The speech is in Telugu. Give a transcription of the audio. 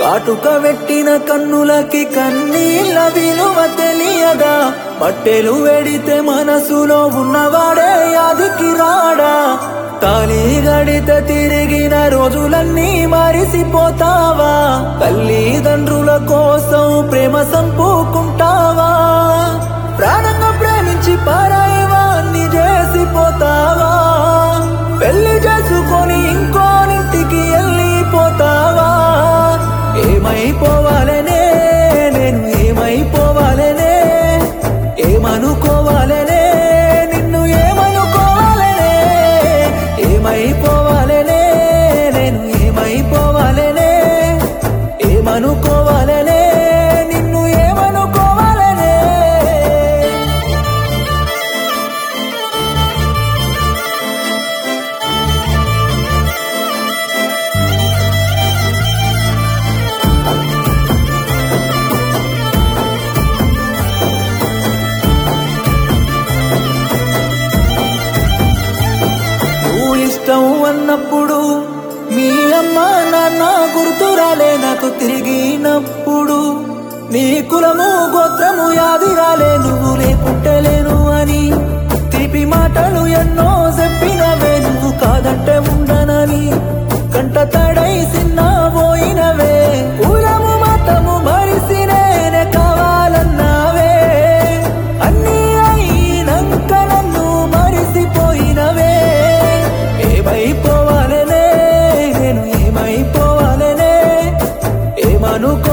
కాటుక పెట్టిన కన్నులకి కన్నీళ్ళ విలువ తెలియదా పట్టెలు వెడితే మనసులో ఉన్నవాడే యాదికి రాడా తాళి గడితే తిరిగిన రోజులన్నీ మరిసిపోతావా తల్లిదండ్రుల కోసం ప్రేమ సంపుకుంటావా ప్రాణంగా ప్రేమించి పారాయవాన్ని చేసిపోతావా పెళ్లి చేసుకొని ఇంకోనింటికి వెళ్ళిపోతావా ఏమైపోవాలనే నేను ఏమైపోవాలనే ఏమనుకోవాలనే నిన్ను ఏమనుకోవాలనే ఏమైపోవాలనే నేను ఏమైపోవాలనే ఏమనుకోవాలనే నిన్ను ఏమనుకోవాలనే నువ్వు ఇష్టం అన్నప్పుడు మీ అమ్మ నాన్న గుర్తురాలే నాకు తిరిగినప్పుడు నీ కులము గోత్రము యాది రాలే నువ్వు లేకుంటలేను అని తీపి మాటలు ఎన్నో చెప్పినవే నువ్వు కాదంటే ఉండనని కంట తడై సిన్న పోయినవే కులము మతము మరిసి నేనే కావాలన్నావే అన్నీ అయినంక నన్ను మరిసిపోయినవే ఏమైపోవాలనే నేను ఏమైపోవాలనే ఏమనుకోవాలనే